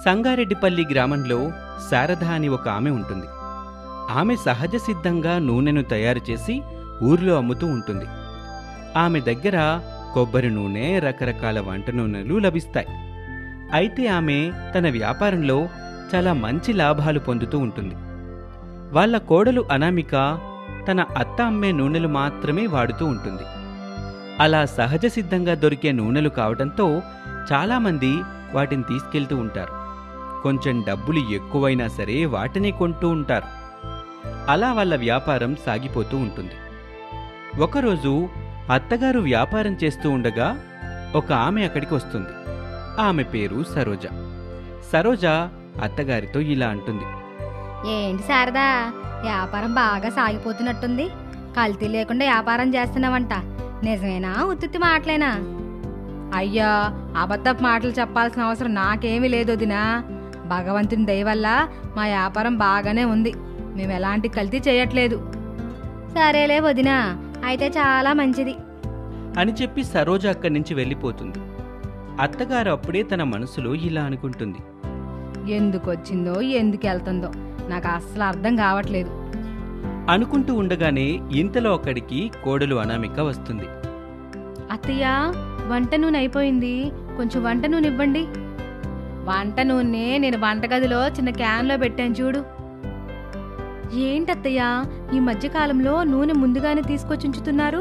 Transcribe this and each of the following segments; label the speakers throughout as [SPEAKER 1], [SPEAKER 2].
[SPEAKER 1] సంగారెడ్డిపల్లి గ్రామంలో శారద అని ఒక ఆమె ఉంటుంది ఆమె సహజ సిద్ధంగా నూనెను తయారు చేసి ఊర్లో అమ్ముతూ ఉంటుంది ఆమె దగ్గర కొబ్బరి నూనె రకరకాల వంట నూనెలు లభిస్తాయి అయితే ఆమె తన వ్యాపారంలో చాలా మంచి లాభాలు పొందుతూ ఉంటుంది వాళ్ళ కోడలు అనామిక తన అత్త అమ్మే నూనెలు మాత్రమే వాడుతూ ఉంటుంది అలా సహజ సిద్ధంగా దొరికే నూనెలు కావడంతో చాలామంది వాటిని తీసుకెళ్తూ ఉంటారు కొంచెం డబ్బులు ఎక్కువైనా సరే వాటిని కొంటూ ఉంటారు అలా వాళ్ళ వ్యాపారం సాగిపోతూ ఉంటుంది ఒకరోజు అత్తగారు వ్యాపారం చేస్తూ ఉండగా ఒక ఆమె అక్కడికి వస్తుంది ఆమె పేరు సరోజ సరోజ అత్తగారితో ఇలా అంటుంది
[SPEAKER 2] ఏంటి శారదా వ్యాపారం బాగా సాగిపోతున్నట్టుంది కల్తీ లేకుండా వ్యాపారం చేస్తున్నావంట నిజమేనా ఉత్తుత్తి మాటలేనా అయ్యా అబద్ధపు మాటలు చెప్పాల్సిన అవసరం నాకేమీ లేదు వదినా భగవంతుని దయ వల్ల మా వ్యాపారం బాగానే ఉంది మేము ఎలాంటి కల్తీ చేయట్లేదు సరేలే వదినా అయితే చాలా మంచిది
[SPEAKER 1] అని చెప్పి సరోజ అక్కడి నుంచి వెళ్ళిపోతుంది అత్తగారు అప్పుడే తన మనసులో ఇలా అనుకుంటుంది
[SPEAKER 2] ఎందుకు వచ్చిందో ఎందుకు వెళ్తుందో నాకు అస్సలు అర్థం కావట్లేదు
[SPEAKER 1] అనుకుంటూ ఉండగానే ఇంతలో అక్కడికి కోడలు అనామిక వస్తుంది
[SPEAKER 2] అత్తయ్య వంట నూనె అయిపోయింది కొంచెం వంట నూనె ఇవ్వండి వంట నూనె నేను వంటగదిలో చిన్న క్యాన్లో పెట్టాను చూడు ఏంటత్తయ్య ఈ మధ్యకాలంలో నూనె ముందుగానే తీసుకొచ్చి ఉంచుతున్నారు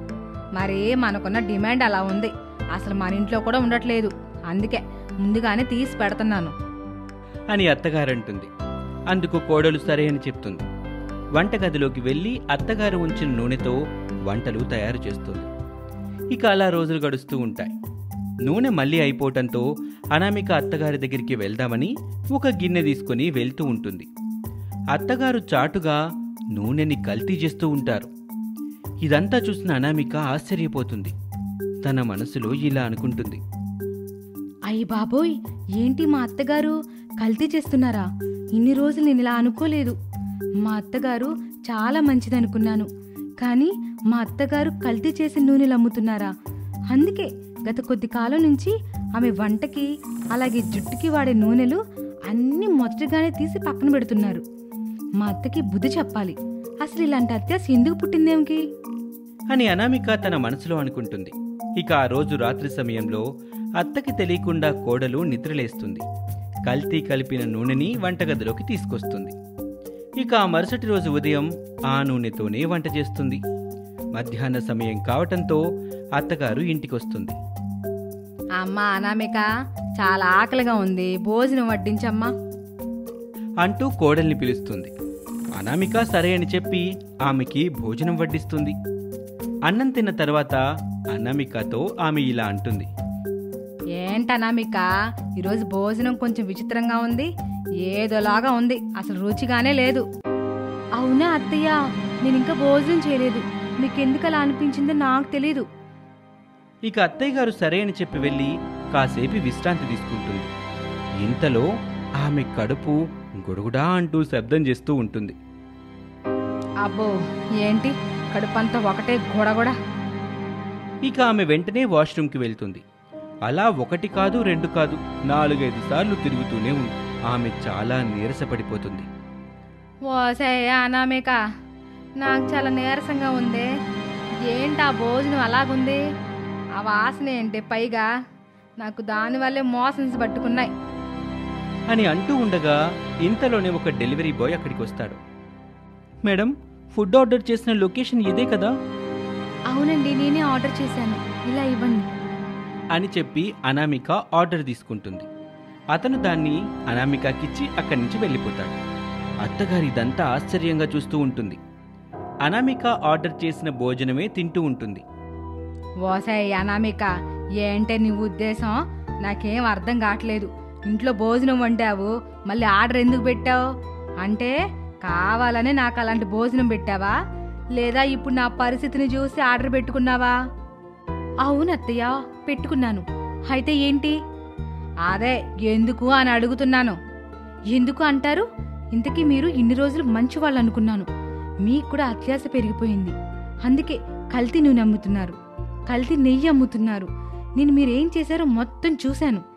[SPEAKER 2] మరి మనకున్న డిమాండ్ అలా ఉంది అసలు మన ఇంట్లో కూడా ఉండట్లేదు అందుకే ముందుగానే తీసి పెడుతున్నాను
[SPEAKER 1] అని అత్తగారంటుంది అందుకు కోడలు సరే అని చెప్తుంది వంటగదిలోకి వెళ్ళి అత్తగారు ఉంచిన నూనెతో వంటలు తయారు చేస్తుంది ఇక అలా రోజులు గడుస్తూ ఉంటాయి నూనె మళ్ళీ అయిపోవటంతో అనామిక అత్తగారి దగ్గరికి వెళ్దామని ఒక గిన్నె తీసుకొని వెళ్తూ ఉంటుంది అత్తగారు చాటుగా నూనెని కల్తీ చేస్తూ ఉంటారు ఇదంతా చూసిన అనామిక ఆశ్చర్యపోతుంది తన మనసులో ఇలా అనుకుంటుంది
[SPEAKER 2] అయ్యి బాబోయ్ ఏంటి మా అత్తగారు కల్తీ చేస్తున్నారా ఇన్ని రోజులు నేను ఇలా అనుకోలేదు మా అత్తగారు చాలా మంచిదనుకున్నాను కానీ మా అత్తగారు కల్తీ చేసిన నూనెలు అమ్ముతున్నారా అందుకే గత కొద్ది కాలం నుంచి ఆమె వంటకి అలాగే జుట్టుకి వాడే నూనెలు అన్నీ మొదటిగానే తీసి పక్కన పెడుతున్నారు మా అత్తకి బుద్ధి చెప్పాలి అసలు ఇలాంటి అత్యాస ఎందుకు పుట్టిందేమికి
[SPEAKER 1] అని అనామిక తన మనసులో అనుకుంటుంది ఇక ఆ రోజు రాత్రి సమయంలో అత్తకి తెలియకుండా కోడలు నిద్రలేస్తుంది కల్తీ కలిపిన నూనెని వంటగదిలోకి తీసుకొస్తుంది ఇక ఆ మరుసటి రోజు ఉదయం ఆ నూనెతోనే వంట చేస్తుంది మధ్యాహ్న సమయం కావటంతో అత్తగారు ఇంటికొస్తుంది
[SPEAKER 2] అమ్మా అనామిక చాలా ఆకలిగా ఉంది భోజనం వడ్డించమ్మా
[SPEAKER 1] అంటూ కోడల్ని పిలుస్తుంది అనామిక సరే అని చెప్పి ఆమెకి భోజనం వడ్డిస్తుంది అన్నం తిన్న తర్వాత అనామికతో ఆమె ఇలా అంటుంది
[SPEAKER 2] ఏంటనామిక ఈరోజు భోజనం కొంచెం విచిత్రంగా ఉంది ఏదోలాగా ఉంది అసలు రుచిగానే లేదు అవునా అత్తయ్య నేను ఇంకా భోజనం చేయలేదు మీకెందుకు అలా అనిపించిందో నాకు తెలీదు
[SPEAKER 1] ఇక అత్తయ్య గారు సరే అని చెప్పి వెళ్ళి కాసేపు విశ్రాంతి తీసుకుంటుంది ఇంతలో ఆమె కడుపు గుడుగుడా అంటూ శబ్దం చేస్తూ ఉంటుంది
[SPEAKER 2] అబ్బో ఏంటి కడుపంతా ఒకటే గొడగొడ
[SPEAKER 1] ఇక ఆమె వెంటనే వాష్రూమ్కి వెళ్తుంది అలా ఒకటి కాదు రెండు కాదు నాలుగైదు సార్లు తిరుగుతూనే ఉంది ఆమె చాలా నీరసపడిపోతుంది
[SPEAKER 2] ఓసే అనామిక నాకు చాలా నీరసంగా ఉంది ఏంటి ఆ భోజనం అలాగుంది ఆ వాసన ఏంటి పైగా నాకు దానివల్లే మోషన్స్ పట్టుకున్నాయి
[SPEAKER 1] అని అంటూ ఉండగా ఇంతలోనే ఒక డెలివరీ బాయ్ అక్కడికి వస్తాడు మేడం ఫుడ్ ఆర్డర్ చేసిన లొకేషన్ ఇదే కదా
[SPEAKER 2] అవునండి నేనే ఆర్డర్ చేశాను ఇలా ఇవ్వండి
[SPEAKER 1] అని చెప్పి అనామిక ఆర్డర్ తీసుకుంటుంది అతను దాన్ని అనామికకిచ్చి అక్కడి నుంచి వెళ్ళిపోతాడు అత్తగారి ఇదంతా ఆశ్చర్యంగా చూస్తూ ఉంటుంది అనామిక ఆర్డర్ చేసిన భోజనమే తింటూ ఉంటుంది
[SPEAKER 2] ఓసే అనామిక ఏంటే నీ ఉద్దేశం నాకేం అర్థం కావట్లేదు ఇంట్లో భోజనం వండావు మళ్ళీ ఆర్డర్ ఎందుకు పెట్టావు అంటే కావాలనే నాకు అలాంటి భోజనం పెట్టావా లేదా ఇప్పుడు నా పరిస్థితిని చూసి ఆర్డర్ పెట్టుకున్నావా అవును అత్తయ్య పెట్టుకున్నాను అయితే ఏంటి అదే ఎందుకు అని అడుగుతున్నాను ఎందుకు అంటారు ఇంతకీ మీరు ఇన్ని రోజులు మంచి వాళ్ళు అనుకున్నాను మీకు కూడా అత్యాస పెరిగిపోయింది అందుకే కల్తీ నూనె అమ్ముతున్నారు కల్తీ నెయ్యి అమ్ముతున్నారు నేను మీరేం చేశారో మొత్తం చూశాను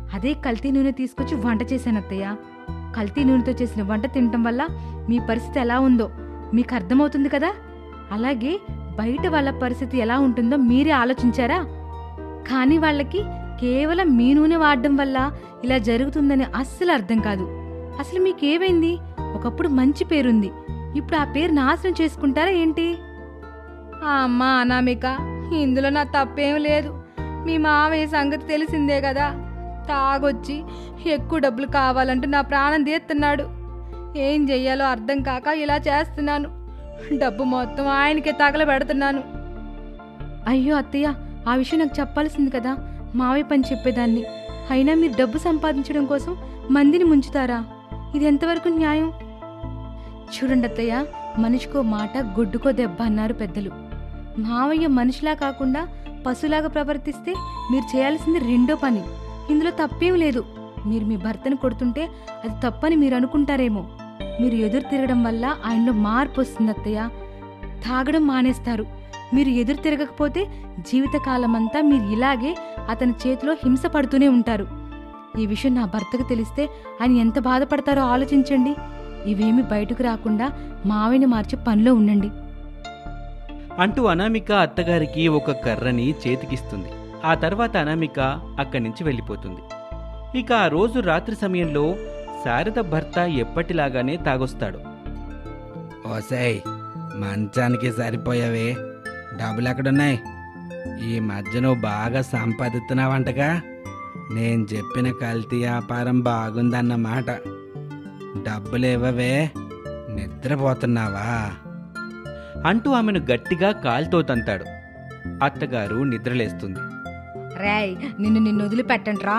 [SPEAKER 2] అదే కల్తీ నూనె తీసుకొచ్చి వంట చేశాను అత్తయ్య కల్తీ నూనెతో చేసిన వంట తినటం వల్ల మీ పరిస్థితి ఎలా ఉందో మీకు అర్థమవుతుంది కదా అలాగే బయట వాళ్ళ పరిస్థితి ఎలా ఉంటుందో మీరే ఆలోచించారా కానీ వాళ్ళకి కేవలం మీ నూనె వాడడం వల్ల ఇలా జరుగుతుందని అస్సలు అర్థం కాదు అసలు మీకేమైంది ఒకప్పుడు మంచి పేరుంది ఇప్పుడు ఆ పేరు నాశనం చేసుకుంటారా ఏంటి ఆ అమ్మా అనామిక ఇందులో నా తప్పేం లేదు మీ మావయ్య సంగతి తెలిసిందే కదా తాగొచ్చి ఎక్కువ డబ్బులు కావాలంటూ నా ప్రాణం తీస్తున్నాడు ఏం చెయ్యాలో అర్థం కాక ఇలా చేస్తున్నాను డబ్బు మొత్తం ఆయనకే తగలబెడుతున్నాను అయ్యో అత్తయ్య ఆ విషయం నాకు చెప్పాల్సింది కదా మావయ్య పని చెప్పేదాన్ని అయినా మీరు డబ్బు సంపాదించడం కోసం మందిని ముంచుతారా ఇది ఎంతవరకు న్యాయం చూడండి అత్తయ్య మనిషికో మాట గొడ్డుకో దెబ్బ అన్నారు పెద్దలు మావయ్య మనిషిలా కాకుండా పశులాగా ప్రవర్తిస్తే మీరు చేయాల్సింది రెండో పని ఇందులో తప్పేం లేదు మీరు మీ భర్తను కొడుతుంటే అది తప్పని మీరు అనుకుంటారేమో మీరు ఎదురు తిరగడం వల్ల ఆయనలో మార్పు వస్తుంది అత్తయ్య తాగడం మానేస్తారు మీరు ఎదురు తిరగకపోతే జీవితకాలమంతా మీరు ఇలాగే అతని చేతిలో హింస పడుతూనే ఉంటారు ఈ విషయం నా భర్తకు తెలిస్తే ఆయన ఎంత బాధపడతారో ఆలోచించండి ఇవేమి బయటకు రాకుండా మావిని మార్చి పనిలో ఉండండి
[SPEAKER 1] అంటూ అనామిక అత్తగారికి ఒక కర్రని చేతికిస్తుంది ఆ తర్వాత అనామిక అక్కడి నుంచి వెళ్ళిపోతుంది ఇక ఆ రోజు రాత్రి సమయంలో శారద భర్త ఎప్పటిలాగానే తాగొస్తాడు
[SPEAKER 3] ఓసాయ్ మంచానికి సరిపోయావే డబ్బులు ఎక్కడున్నాయి ఈ మధ్య నువ్వు బాగా సంపాదిస్తున్నావంటగా నేను చెప్పిన కల్తీ వ్యాపారం బాగుందన్నమాట డబ్బులు ఇవ్వవే నిద్రపోతున్నావా
[SPEAKER 1] అంటూ ఆమెను గట్టిగా కాల్తో తంతాడు అత్తగారు నిద్రలేస్తుంది
[SPEAKER 2] రేయ్ నిన్ను నిన్ను వదిలిపెట్టంట్రా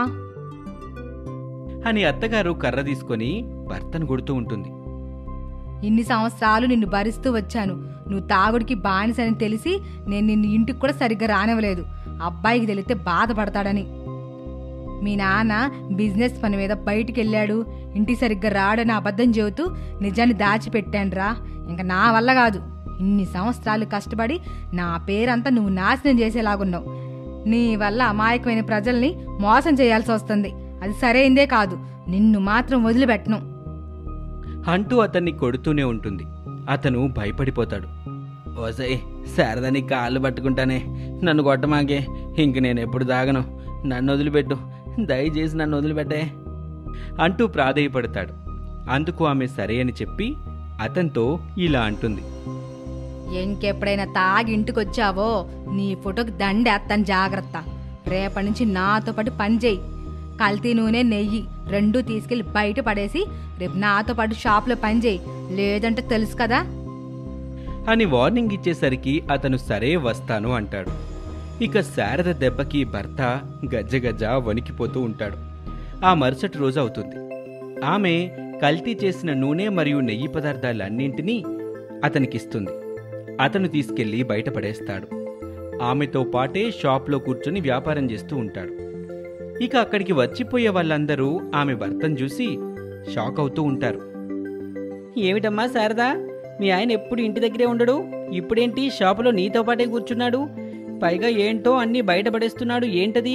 [SPEAKER 1] అని అత్తగారు కర్ర తీసుకొని భర్తను కొడుతూ ఉంటుంది
[SPEAKER 2] ఇన్ని సంవత్సరాలు నిన్ను భరిస్తూ వచ్చాను నువ్వు తాగుడికి బానిసని తెలిసి నేను నిన్ను ఇంటికి కూడా సరిగ్గా రానివ్వలేదు అబ్బాయికి తెలిస్తే బాధపడతాడని మీ నాన్న బిజినెస్ పని మీద బయటికి వెళ్ళాడు ఇంటికి సరిగ్గా రాడని అబద్ధం చెబుతూ నిజాన్ని దాచిపెట్టానురా ఇంకా నా వల్ల కాదు ఇన్ని సంవత్సరాలు కష్టపడి నా పేరంతా నువ్వు నాశనం చేసేలాగున్నావు నీ వల్ల అమాయకమైన ప్రజల్ని మోసం చేయాల్సి వస్తుంది అది సరైందే కాదు నిన్ను మాత్రం వదిలిపెట్టను
[SPEAKER 1] అంటూ అతన్ని కొడుతూనే ఉంటుంది అతను భయపడిపోతాడు
[SPEAKER 3] ఓసాయ్ శారదని కాళ్ళు పట్టుకుంటానే నన్ను కొట్టమాకే ఇంక నేను ఎప్పుడు దాగను నన్ను వదిలిపెట్టు దయచేసి నన్ను వదిలిపెట్టే
[SPEAKER 1] అంటూ ప్రాధేయపడతాడు అందుకు ఆమె సరే అని చెప్పి అతనితో ఇలా అంటుంది
[SPEAKER 2] ఇంకెప్పుడైనా తాగి ఇంటికొచ్చావో నీ ఫోటోకి దండేస్తాను జాగ్రత్త రేపటి నుంచి నాతో పాటు పని చేయి కల్తీ నూనె నెయ్యి రెండూ తీసుకెళ్లి బయట పడేసి రేపు నాతో పాటు షాప్లో పని చేయి లేదంటే తెలుసు కదా
[SPEAKER 1] అని వార్నింగ్ ఇచ్చేసరికి అతను సరే వస్తాను అంటాడు ఇక శారద దెబ్బకి భర్త గజ్జగజ్జ వణికిపోతూ ఉంటాడు ఆ మరుసటి రోజు అవుతుంది ఆమె కల్తీ చేసిన నూనె మరియు నెయ్యి పదార్థాలన్నింటినీ అతనికిస్తుంది అతను తీసుకెళ్లి బయటపడేస్తాడు ఆమెతో పాటే షాప్లో కూర్చొని వ్యాపారం చేస్తూ ఉంటాడు ఇక అక్కడికి వచ్చిపోయే వాళ్ళందరూ ఆమె భర్తను చూసి షాక్ అవుతూ ఉంటారు
[SPEAKER 3] ఏమిటమ్మా శారదా మీ ఆయన ఎప్పుడు ఇంటి దగ్గరే ఉండడు ఇప్పుడేంటి షాపులో నీతో పాటే కూర్చున్నాడు పైగా ఏంటో అన్నీ బయటపడేస్తున్నాడు ఏంటది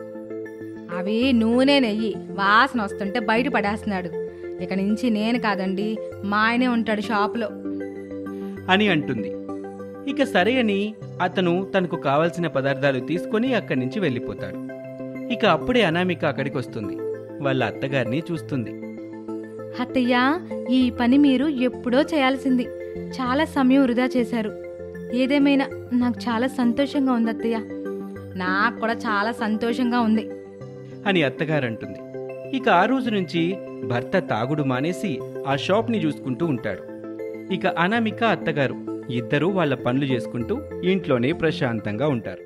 [SPEAKER 2] అవి నూనె నెయ్యి వాసన వస్తుంటే బయట పడేస్తున్నాడు ఇక నుంచి నేను కాదండి మా ఆయనే ఉంటాడు షాప్లో
[SPEAKER 1] అని అంటుంది ఇక సరే అని అతను తనకు కావలసిన పదార్థాలు తీసుకొని అక్కడి నుంచి వెళ్ళిపోతాడు ఇక అప్పుడే అనామిక అక్కడికి వస్తుంది వాళ్ళ అత్తగారిని చూస్తుంది
[SPEAKER 2] అత్తయ్య ఈ పని మీరు ఎప్పుడో చేయాల్సింది చాలా సమయం వృధా చేశారు ఏదేమైనా నాకు చాలా సంతోషంగా ఉంది అత్తయ్య నాకు కూడా చాలా సంతోషంగా ఉంది
[SPEAKER 1] అని అత్తగారు అంటుంది ఇక ఆ రోజు నుంచి భర్త తాగుడు మానేసి ఆ షాప్ని చూసుకుంటూ ఉంటాడు ఇక అనామిక అత్తగారు ఇద్దరూ వాళ్ళ పనులు చేసుకుంటూ ఇంట్లోనే ప్రశాంతంగా ఉంటారు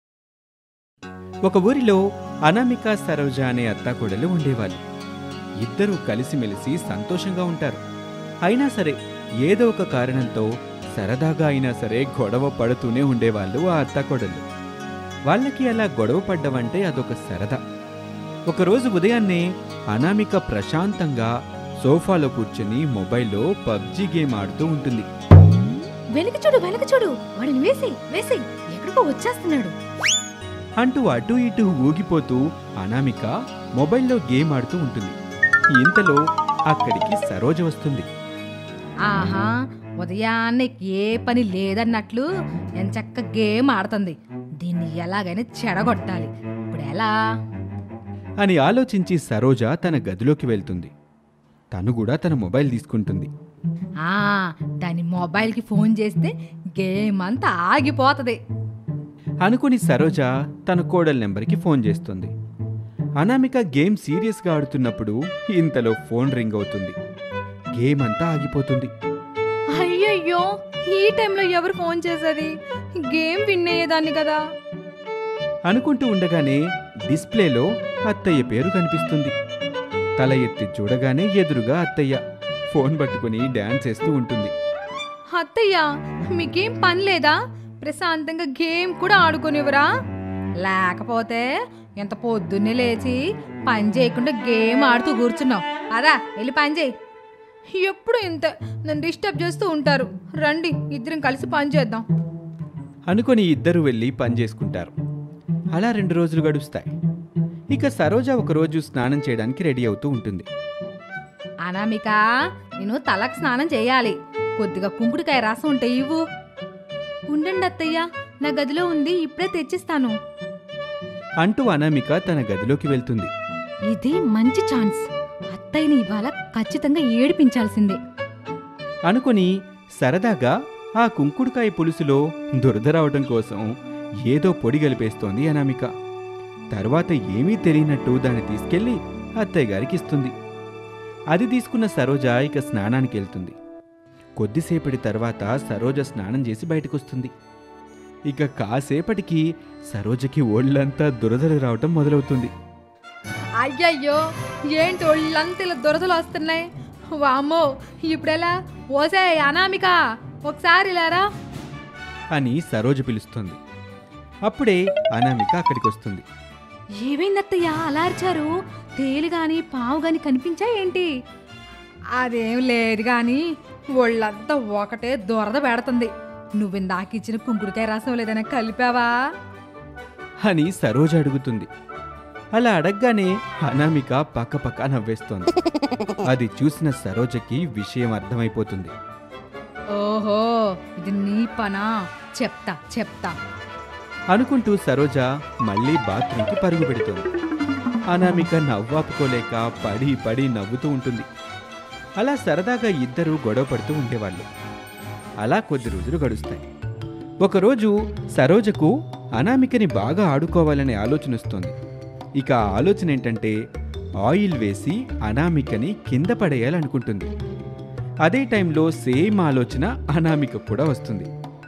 [SPEAKER 1] ఒక ఊరిలో అనామిక సరోజ అనే అత్తాకోడలు ఉండేవాళ్ళు ఇద్దరూ కలిసిమెలిసి సంతోషంగా ఉంటారు అయినా సరే ఏదో ఒక కారణంతో సరదాగా అయినా సరే గొడవ పడుతూనే ఉండేవాళ్ళు ఆ అత్తాకోడళ్ళు వాళ్ళకి అలా గొడవ పడ్డమంటే అదొక సరదా ఒకరోజు ఉదయాన్నే అనామిక ప్రశాంతంగా సోఫాలో కూర్చుని మొబైల్లో పబ్జి గేమ్ ఆడుతూ ఉంటుంది
[SPEAKER 2] వెనక చూడు వెనక చూడు వాడిని వేసి వేసి ఎక్కడికో వచ్చేస్తున్నాడు
[SPEAKER 1] అంటూ అటు ఇటు ఊగిపోతూ అనామిక మొబైల్లో గేమ్ ఆడుతూ ఉంటుంది ఇంతలో అక్కడికి సరోజ వస్తుంది
[SPEAKER 2] ఆహా ఉదయాన్నే ఏ పని లేదన్నట్లు ఎంచక్క గేమ్ ఆడుతుంది దీన్ని ఎలాగైనా చెడగొట్టాలి ఇప్పుడు ఎలా
[SPEAKER 1] అని ఆలోచించి సరోజ తన గదిలోకి వెళ్తుంది తను కూడా తన మొబైల్ తీసుకుంటుంది
[SPEAKER 2] ఆ దాని మొబైల్కి ఫోన్ చేస్తే గేమ్ అంతా ఆగిపోతుంది
[SPEAKER 1] అనుకుని సరోజ తన కోడల నెంబర్కి ఫోన్ చేస్తుంది అనామిక గేమ్ సీరియస్గా ఆడుతున్నప్పుడు ఇంతలో ఫోన్ రింగ్ అవుతుంది గేమ్ అంతా ఆగిపోతుంది
[SPEAKER 2] అయ్యయ్యో ఈ టైంలో ఎవరు ఫోన్ చేసేది గేమ్ విన్ అయ్యేదాన్ని కదా
[SPEAKER 1] అనుకుంటూ ఉండగానే డిస్ప్లేలో అత్తయ్య పేరు కనిపిస్తుంది తల ఎత్తి చూడగానే ఎదురుగా అత్తయ్య ఫోన్ పట్టుకుని డాన్స్ వేస్తూ ఉంటుంది
[SPEAKER 2] అత్తయ్య మీకేం పని లేదా ప్రశాంతంగా గేమ్ కూడా ఆడుకునేవరా లేకపోతే ఎంత పొద్దున్నే లేచి పని చేయకుండా గేమ్ ఆడుతూ కూర్చున్నావు అదా వెళ్ళి పని చేయి ఎప్పుడు ఇంత నన్ను డిస్టర్బ్ చేస్తూ ఉంటారు రండి ఇద్దరం కలిసి పని చేద్దాం
[SPEAKER 1] అనుకొని ఇద్దరు వెళ్ళి పని చేసుకుంటారు అలా రెండు రోజులు గడుస్తాయి ఇక సరోజ ఒకరోజు స్నానం చేయడానికి రెడీ అవుతూ ఉంటుంది
[SPEAKER 2] అనామిక నేను తలకు స్నానం చేయాలి కొద్దిగా కుంకుడుకాయ రసం ఉంటే ఇవ్వు ఉండండి అత్తయ్య నా గదిలో ఉంది ఇప్పుడే తెచ్చిస్తాను
[SPEAKER 1] అంటూ అనామిక తన గదిలోకి వెళ్తుంది
[SPEAKER 2] ఇది మంచి ఛాన్స్ అత్తయ్యని ఇవాళ ఖచ్చితంగా ఏడిపించాల్సిందే
[SPEAKER 1] అనుకొని సరదాగా ఆ కుంకుడుకాయ పులుసులో దురద రావటం కోసం ఏదో పొడి కలిపేస్తోంది అనామిక తర్వాత ఏమీ తెలియనట్టు దాన్ని తీసుకెళ్లి అత్తయ్య గారికి ఇస్తుంది అది తీసుకున్న సరోజ ఇక స్నానానికి వెళ్తుంది కొద్దిసేపటి తర్వాత సరోజ స్నానం చేసి బయటకొస్తుంది ఇక కాసేపటికి సరోజకి ఒళ్ళంతా దురదలు రావటం మొదలవుతుంది
[SPEAKER 2] అయ్యయ్యో ఏంటి ఒళ్ళంతా ఇలా దురదలు వస్తున్నాయి వామ్మో ఇప్పుడెలా ఓసే అనామిక ఒకసారి ఇలారా
[SPEAKER 1] అని సరోజ పిలుస్తుంది అప్పుడే అనామిక అక్కడికి వస్తుంది
[SPEAKER 2] ఏమైందత్తయ్య అలా అరిచారు తేలు గాని పావు గాని కనిపించా ఏంటి అదేం లేదు గాని ఒళ్ళంతా ఒకటే దురద పెడుతుంది నువ్విందాకిచ్చిన కుంకుడుకాయ రసం లేదైనా కలిపావా
[SPEAKER 1] అని సరోజ అడుగుతుంది అలా అడగగానే అనామిక పక్కపక్క నవ్వేస్తోంది అది చూసిన సరోజకి విషయం అర్థమైపోతుంది
[SPEAKER 2] ఓహో ఇది నీ పనా చెప్తా చెప్తా
[SPEAKER 1] అనుకుంటూ సరోజ మళ్ళీ బాత్రూంకి పరుగు పెడుతుంది అనామిక నవ్వాపుకోలేక పడి పడి నవ్వుతూ ఉంటుంది అలా సరదాగా ఇద్దరూ గొడవ పడుతూ ఉండేవాళ్ళు అలా కొద్ది రోజులు గడుస్తాయి ఒకరోజు సరోజకు అనామికని బాగా ఆడుకోవాలనే ఆలోచన వస్తుంది ఇక ఆ ఆలోచన ఏంటంటే ఆయిల్ వేసి అనామికని కింద పడేయాలనుకుంటుంది అదే టైంలో సేమ్ ఆలోచన అనామిక కూడా వస్తుంది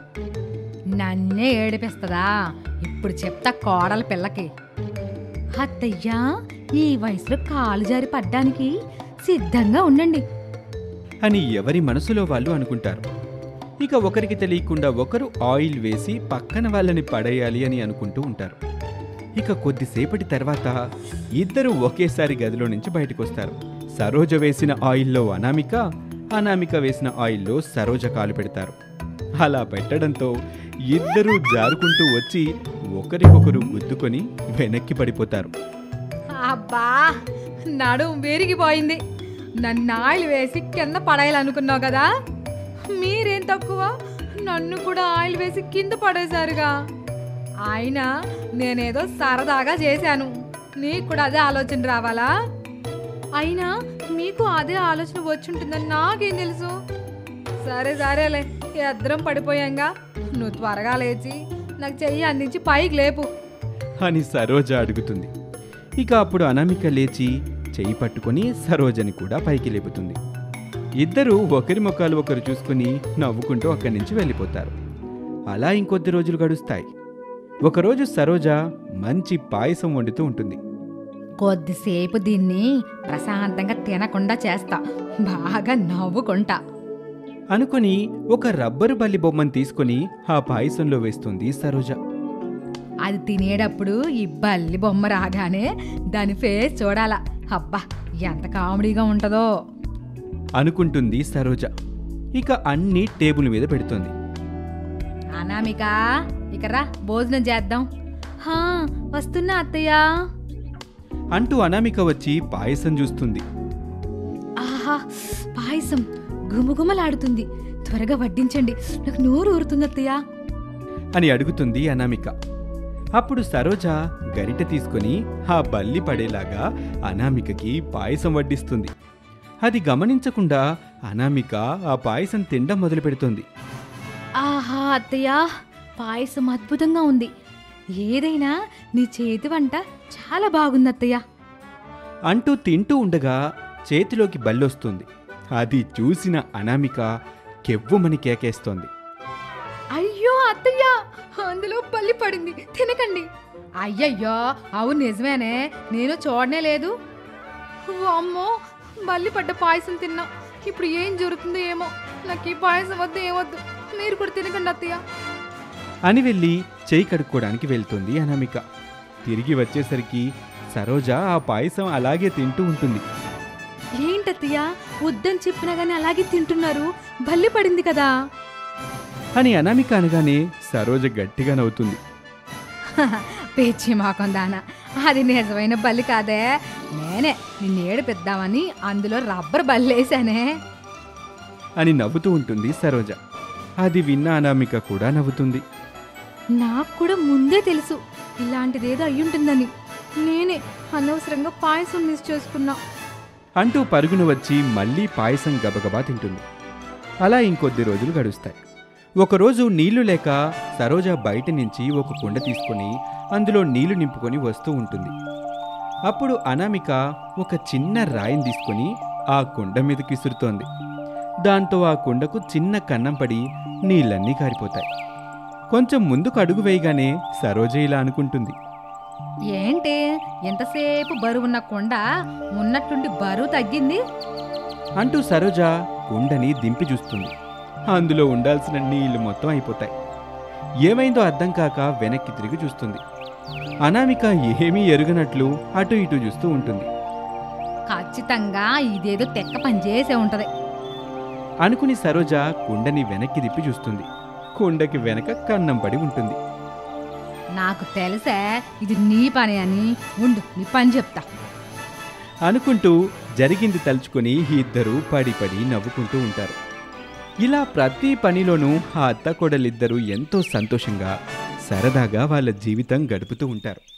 [SPEAKER 2] నన్నే ఏడిపిస్తుందా ఇప్పుడు చెప్తా కోడల పిల్లకి అత్తయ్యా ఈ వయసులో కాలు జారి పడ్డానికి సిద్ధంగా ఉండండి
[SPEAKER 1] అని ఎవరి మనసులో వాళ్ళు అనుకుంటారు ఇక ఒకరికి తెలియకుండా ఒకరు ఆయిల్ వేసి పక్కన వాళ్ళని పడేయాలి అని అనుకుంటూ ఉంటారు ఇక కొద్దిసేపటి తర్వాత ఇద్దరు ఒకేసారి గదిలో నుంచి బయటకు వస్తారు సరోజ వేసిన ఆయిల్లో అనామిక అనామిక వేసిన ఆయిల్లో సరోజ కాలు పెడతారు అలా పెట్టడంతో ఇద్దరూ జారుకుంటూ వచ్చి ఒకరికొకరు గుద్దుకొని వెనక్కి పడిపోతారు
[SPEAKER 2] అబ్బా నడుం విరిగిపోయింది నన్ను ఆయిల్ వేసి కింద పడేయాలనుకున్నావు కదా మీరేం తక్కువ నన్ను కూడా ఆయిల్ వేసి కింద పడేశారుగా అయినా నేనేదో సరదాగా చేశాను నీకు కూడా అదే ఆలోచన రావాలా అయినా మీకు అదే ఆలోచన వచ్చుంటుందని నాకేం తెలుసు సరే సరేలే ఇద్దరం పడిపోయాంగా నువ్వు త్వరగా లేచి నాకు చెయ్యి అందించి పైకి లేపు
[SPEAKER 1] అని సరోజ అడుగుతుంది ఇక అప్పుడు అనామిక లేచి చెయ్యి పట్టుకొని సరోజని కూడా పైకి లేపుతుంది ఇద్దరూ ఒకరి ముఖాలు ఒకరు చూసుకుని నవ్వుకుంటూ అక్కడి నుంచి వెళ్ళిపోతారు అలా ఇంకొద్ది రోజులు గడుస్తాయి ఒకరోజు సరోజ మంచి పాయసం వండుతూ ఉంటుంది
[SPEAKER 2] కొద్దిసేపు దీన్ని ప్రశాంతంగా తినకుండా చేస్తా బాగా నవ్వుకుంటా
[SPEAKER 1] అనుకుని ఒక రబ్బరు బల్లి బొమ్మను తీసుకొని ఆ పాయసంలో వేస్తుంది సరోజ
[SPEAKER 2] అది తినేటప్పుడు ఈ బల్లి బొమ్మ రాగానే దాని ఫేస్ చూడాలా అబ్బా ఎంత కామెడీగా ఉంటుందో
[SPEAKER 1] అనుకుంటుంది సరోజ ఇక అన్ని టేబుల్ మీద పెడుతుంది
[SPEAKER 2] అనామిక ఇక రా భోజనం చేద్దాం హా వస్తున్నా అత్తయ్య
[SPEAKER 1] అంటూ అనామిక వచ్చి పాయసం చూస్తుంది
[SPEAKER 2] ఆహా పాయసం గుమగుమలాడుతుంది త్వరగా వడ్డించండి నాకు నోరు ఊరుతుంది అత్తయ్య
[SPEAKER 1] అని అడుగుతుంది అనామిక అప్పుడు సరోజ గరిటె తీసుకొని ఆ బల్లి పడేలాగా అనామికకి పాయసం వడ్డిస్తుంది అది గమనించకుండా అనామిక ఆ పాయసం తినడం మొదలు పెడుతుంది
[SPEAKER 2] ఆహా అత్తయ్య పాయసం అద్భుతంగా ఉంది ఏదైనా నీ చేతి వంట చాలా బాగుంది అత్తయ్య
[SPEAKER 1] అంటూ తింటూ ఉండగా చేతిలోకి బల్లొస్తుంది అది చూసిన అనామిక కెవ్వుమని కేకేస్తోంది
[SPEAKER 2] అయ్యో అత్తయ్య అందులో పల్లి పడింది తినకండి అయ్యయ్యో అవును నిజమేనే నేను చూడనే లేదు అమ్మో మళ్ళీ పడ్డ పాయసం తిన్నా ఇప్పుడు ఏం జరుగుతుందో ఏమో నాకు ఈ పాయసం వద్దు ఏమొద్దు మీరు కూడా తినకండి అత్తయ్య
[SPEAKER 1] అని వెళ్ళి చేయి కడుక్కోవడానికి వెళ్తుంది అనామిక తిరిగి వచ్చేసరికి సరోజ ఆ పాయసం అలాగే తింటూ ఉంటుంది
[SPEAKER 2] ఏంటత్తయ్య వద్దని చెప్పినా గానీ అలాగే తింటున్నారు బల్లి పడింది కదా
[SPEAKER 1] అని అనామిక అనగానే సరోజ గట్టిగా నవ్వుతుంది
[SPEAKER 2] పేచి మాకం దానా అది నిజమైన బల్లి కాదే నేనే నిన్ను ఏడిపిద్దామని అందులో రబ్బర్ బల్లేసానే
[SPEAKER 1] అని నవ్వుతూ ఉంటుంది సరోజ అది విన్న అనామిక కూడా నవ్వుతుంది
[SPEAKER 2] నాకు కూడా ముందే తెలుసు ఇలాంటిదేదో అయ్యుంటుందని నేనే అనవసరంగా పాయసం మిస్ చేసుకున్నా
[SPEAKER 1] అంటూ పరుగున వచ్చి మళ్ళీ పాయసం గబగబా తింటుంది అలా ఇంకొద్ది రోజులు గడుస్తాయి ఒకరోజు నీళ్లు లేక సరోజ బయట నుంచి ఒక కుండ తీసుకొని అందులో నీళ్లు నింపుకొని వస్తూ ఉంటుంది అప్పుడు అనామిక ఒక చిన్న రాయిని తీసుకొని ఆ కుండ మీదకి విసురుతోంది దాంతో ఆ కుండకు చిన్న కన్నం పడి నీళ్ళన్నీ కారిపోతాయి కొంచెం ముందుకు అడుగు వేయగానే సరోజ ఇలా అనుకుంటుంది
[SPEAKER 2] ఏంటి ఎంతసేపు బరువున్న కొండ ఉన్నట్టుండి బరువు తగ్గింది
[SPEAKER 1] అంటూ సరోజ కుండని దింపి చూస్తుంది అందులో ఉండాల్సిన నీళ్లు మొత్తం అయిపోతాయి ఏమైందో అర్థం కాక వెనక్కి తిరిగి చూస్తుంది అనామిక ఏమీ ఎరుగనట్లు అటు ఇటు చూస్తూ ఉంటుంది
[SPEAKER 2] ఖచ్చితంగా ఇదేదో తెక్క పని చేసే ఉంటది
[SPEAKER 1] అనుకుని సరోజ కుండని వెనక్కి తిప్పి చూస్తుంది కుండకి వెనక కన్నం పడి ఉంటుంది
[SPEAKER 2] నాకు తెలుసే ఇది నీ పని అని ఉండు నీ పని చెప్తా
[SPEAKER 1] అనుకుంటూ జరిగింది తలుచుకొని ఇద్దరూ పడి పడి నవ్వుకుంటూ ఉంటారు ఇలా ప్రతి పనిలోనూ ఆ అత్త కోడలిద్దరూ ఎంతో సంతోషంగా సరదాగా వాళ్ళ జీవితం గడుపుతూ ఉంటారు